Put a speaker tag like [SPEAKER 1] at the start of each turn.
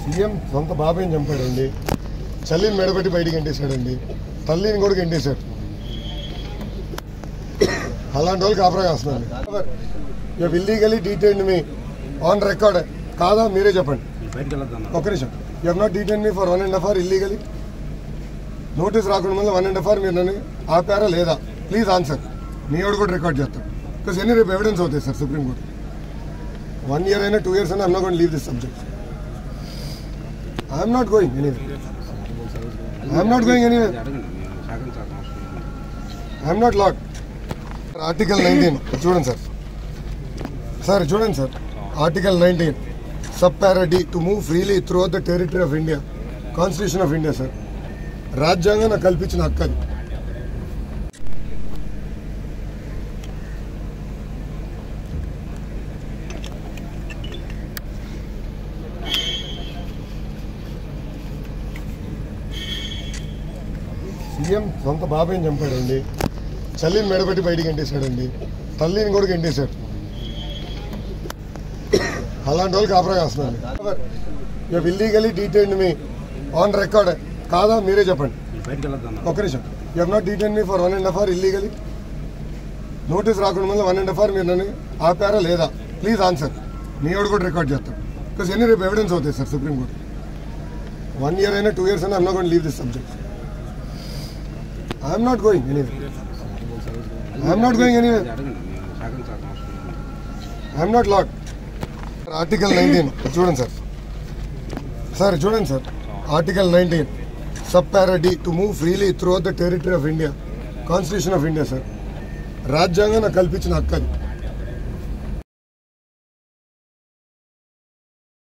[SPEAKER 1] CM సొంత బాబాయిని చంపాడండి చల్లిని మెడబెట్టి బయటికి ఎంటేశాడండి తల్లిని కూడా ఎంటేశాడు అలాంటి వాళ్ళు కాపరా కాస్తున్నారు you illegally detain me on record కాదా మీరే చెప్పండి
[SPEAKER 2] బయటికి వెళ్ళొద్దాం
[SPEAKER 1] ఒక్క నిమిషం you have not detain me for one and half hour illegally notice రాకుండా ముందు వన్ అండ్ హాఫ్ అవర్ మీరు నన్ను ఆపారా లేదా ప్లీజ్ ఆన్సర్ మీ వాడు కూడా రికార్డ్ చేస్తాం బికాస్ ఎన్ని రేపు ఎవిడెన్స్ అవుతాయి sir supreme court one year అయినా టూ ఇయర్స్ అయినా I'm not gonna leave this subject I'm not going any I'm not going any
[SPEAKER 2] అడగండి నేను సహకరించాల్సిన అవసరం లేదు.
[SPEAKER 1] I'm not lot article nineteen చూడండి సార్ సార్ చూడండి sir article nineteen sub para D to move freely through the territory of India constitution of India sir రాజ్యాంగం నాకు కల్పించిన హక్కు అది సీఎం సొంత బాబాయిని చంపాడండి చల్లిని మెడబెట్టి బయటికి ఎంటేశాడండి తల్లిని కూడా ఎంటేశాడు అలాంటి వాళ్ళు కాపరా కాస్తున్నారు you illegally detain me on record కాదా మీరే చెప్పండి
[SPEAKER 2] బయటికి వెళ్ళొద్దాం
[SPEAKER 1] ఒక్క నిమిషం you have not detain me for one and half hour illegally notice రాకుండా ముందు వన్ అండ్ హాఫ్ అవర్ మీరు నన్ను ఆపారా లేదా ప్లీజ్ ఆన్సర్ మీ వాడు కూడా రికార్డ్ చేస్తాం బికాస్ ఎన్ని రేపు ఎవిడెన్స్ అవుతాయి sir supreme court one year అయినా టూ ఇయర్స్ అయినా I'm not gonna leave this subject I'm not going any I'm not going any
[SPEAKER 2] అడగండి నేను సహకరించాల్సిన అవసరం లేదు.
[SPEAKER 1] I'm not lot article nineteen చూడండి సార్ సార్ చూడండి sir article nineteen sub para D to move freely through the territory of India constitution of India sir రాజ్యాంగం నాకు కల్పించిన హక్కు అది